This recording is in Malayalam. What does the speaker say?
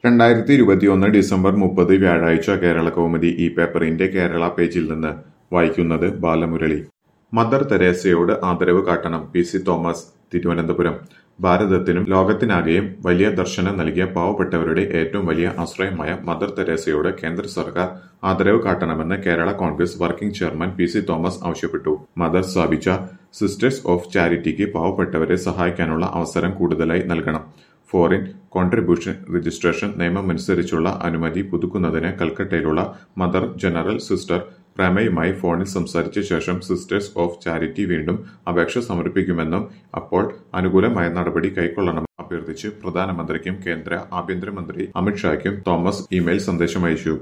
രണ്ടായിരത്തി ഇരുപത്തിയൊന്ന് ഡിസംബർ മുപ്പത് വ്യാഴാഴ്ച കേരള കൗമുദി ഈ പേപ്പറിന്റെ കേരള പേജിൽ നിന്ന് വായിക്കുന്നത് ബാലമുരളി മദർ തെരേസയോട് ആദരവ് കാട്ടണം പി സി തോമസ് തിരുവനന്തപുരം ഭാരതത്തിനും ലോകത്തിനാകെയും വലിയ ദർശനം നൽകിയ പാവപ്പെട്ടവരുടെ ഏറ്റവും വലിയ ആശ്രയമായ മദർ തെരേസയോട് കേന്ദ്ര സർക്കാർ ആദരവ് കാട്ടണമെന്ന് Kerala Congress working chairman P C Thomas ആവശ്യപ്പെട്ടു മദർ സ്ഥാപിച്ച സിസ്റ്റേഴ്സ് ഓഫ് ചാരിറ്റിക്ക് പാവപ്പെട്ടവരെ സഹായിക്കാനുള്ള അവസരം കൂടുതലായി നൽകണം ഫോറിൻ കോൺട്രിബ്യൂഷൻ രജിസ്ട്രേഷൻ നിയമമനുസരിച്ചുള്ള അനുമതി പുതുക്കുന്നതിന് കൽക്കട്ടയിലുള്ള മദർ ജനറൽ സിസ്റ്റർ പ്രമേയുമായി ഫോണിൽ സംസാരിച്ച ശേഷം സിസ്റ്റേഴ്സ് ഓഫ് ചാരിറ്റി വീണ്ടും അപേക്ഷ സമർപ്പിക്കുമെന്നും അപ്പോൾ അനുകൂലമായ നടപടി കൈക്കൊള്ളണമെന്ന് അഭ്യർത്ഥിച്ച് പ്രധാനമന്ത്രിക്കും കേന്ദ്ര ആഭ്യന്തരമന്ത്രി അമിത്ഷായ്ക്കും തോമസ് ഇമെയിൽ സന്ദേശം അയച്ചു